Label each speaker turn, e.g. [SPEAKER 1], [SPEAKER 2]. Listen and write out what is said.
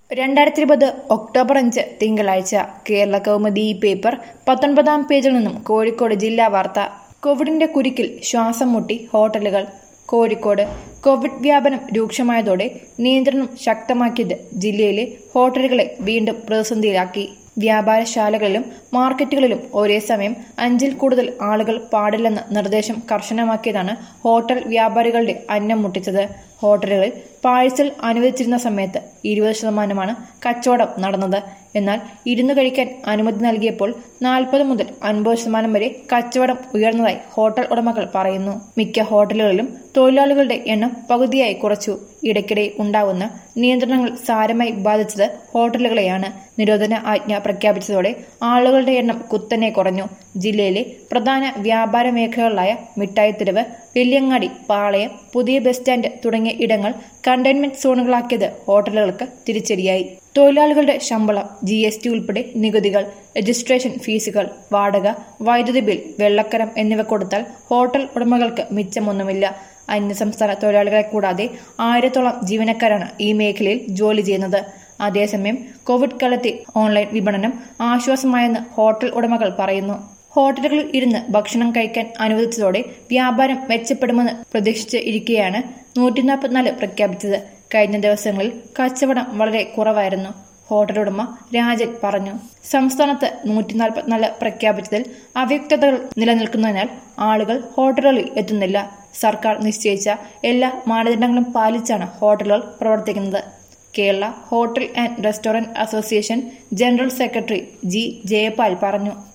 [SPEAKER 1] രണ്ടായിരത്തി ഇരുപത് ഒക്ടോബർ അഞ്ച് തിങ്കളാഴ്ച കേരള കൗമുദി ഈ പേപ്പർ പത്തൊൻപതാം പേജിൽ നിന്നും കോഴിക്കോട് ജില്ലാ വാർത്ത കോവിഡിന്റെ കുരുക്കിൽ ശ്വാസം മുട്ടി ഹോട്ടലുകൾ കോഴിക്കോട് കോവിഡ് വ്യാപനം രൂക്ഷമായതോടെ നിയന്ത്രണം ശക്തമാക്കിയത് ജില്ലയിലെ ഹോട്ടലുകളെ വീണ്ടും പ്രതിസന്ധിയിലാക്കി വ്യാപാരശാലകളിലും മാർക്കറ്റുകളിലും ഒരേ സമയം അഞ്ചിൽ കൂടുതൽ ആളുകൾ പാടില്ലെന്ന നിർദ്ദേശം കർശനമാക്കിയതാണ് ഹോട്ടൽ വ്യാപാരികളുടെ അന്നം മുട്ടിച്ചത് ഹോട്ടലുകളിൽ പാഴ്സൽ അനുവദിച്ചിരുന്ന സമയത്ത് ഇരുപത് ശതമാനമാണ് കച്ചവടം നടന്നത് എന്നാൽ ഇരുന്ന് കഴിക്കാൻ അനുമതി നൽകിയപ്പോൾ നാൽപ്പത് മുതൽ അൻപത് ശതമാനം വരെ കച്ചവടം ഉയർന്നതായി ഹോട്ടൽ ഉടമകൾ പറയുന്നു മിക്ക ഹോട്ടലുകളിലും തൊഴിലാളികളുടെ എണ്ണം പകുതിയായി കുറച്ചു ഇടയ്ക്കിടെ ഉണ്ടാവുന്ന നിയന്ത്രണങ്ങൾ സാരമായി ബാധിച്ചത് ഹോട്ടലുകളെയാണ് നിരോധന ആജ്ഞ പ്രഖ്യാപിച്ചതോടെ ആളുകളുടെ എണ്ണം കുത്തനെ കുറഞ്ഞു ജില്ലയിലെ പ്രധാന വ്യാപാര മേഖലകളായ മിഠായിത്തെരുവ് വെല്ലിയങ്ങാടി പാളയം പുതിയ ബസ് സ്റ്റാൻഡ് തുടങ്ങിയ ഇടങ്ങൾ കണ്ടെയ്ൻമെന്റ് സോണുകളാക്കിയത് ഹോട്ടലുകൾക്ക് തിരിച്ചടിയായി തൊഴിലാളികളുടെ ശമ്പളം ജി എസ് ടി ഉൾപ്പെടെ നികുതികൾ രജിസ്ട്രേഷൻ ഫീസുകൾ വാടക വൈദ്യുതി ബിൽ വെള്ളക്കരം എന്നിവ കൊടുത്താൽ ഹോട്ടൽ ഉടമകൾക്ക് മിച്ചമൊന്നുമില്ല അന്യസംസ്ഥാന തൊഴിലാളികളെ കൂടാതെ ആയിരത്തോളം ജീവനക്കാരാണ് ഈ മേഖലയിൽ ജോലി ചെയ്യുന്നത് അതേസമയം കോവിഡ് കാലത്തെ ഓൺലൈൻ വിപണനം ആശ്വാസമായെന്ന് ഹോട്ടൽ ഉടമകൾ പറയുന്നു ഹോട്ടലുകളിൽ ഇരുന്ന് ഭക്ഷണം കഴിക്കാൻ അനുവദിച്ചതോടെ വ്യാപാരം മെച്ചപ്പെടുമെന്ന് പ്രതീക്ഷിച്ച് ഇരിക്കെയാണ് നൂറ്റി നാൽപ്പത്തിനാല് പ്രഖ്യാപിച്ചത് കഴിഞ്ഞ ദിവസങ്ങളിൽ കച്ചവടം വളരെ കുറവായിരുന്നു ഹോട്ടൽ ഉടമ രാജൻ പറഞ്ഞു സംസ്ഥാനത്ത് നൂറ്റി നാൽപ്പത്തിനാല് പ്രഖ്യാപിച്ചതിൽ അവ്യക്തതകൾ നിലനിൽക്കുന്നതിനാൽ ആളുകൾ ഹോട്ടലുകളിൽ എത്തുന്നില്ല സർക്കാർ നിശ്ചയിച്ച എല്ലാ മാനദണ്ഡങ്ങളും പാലിച്ചാണ് ഹോട്ടലുകൾ പ്രവർത്തിക്കുന്നത് Kerala hotel and restaurant association general secretary G Jayapal പറഞ്ഞു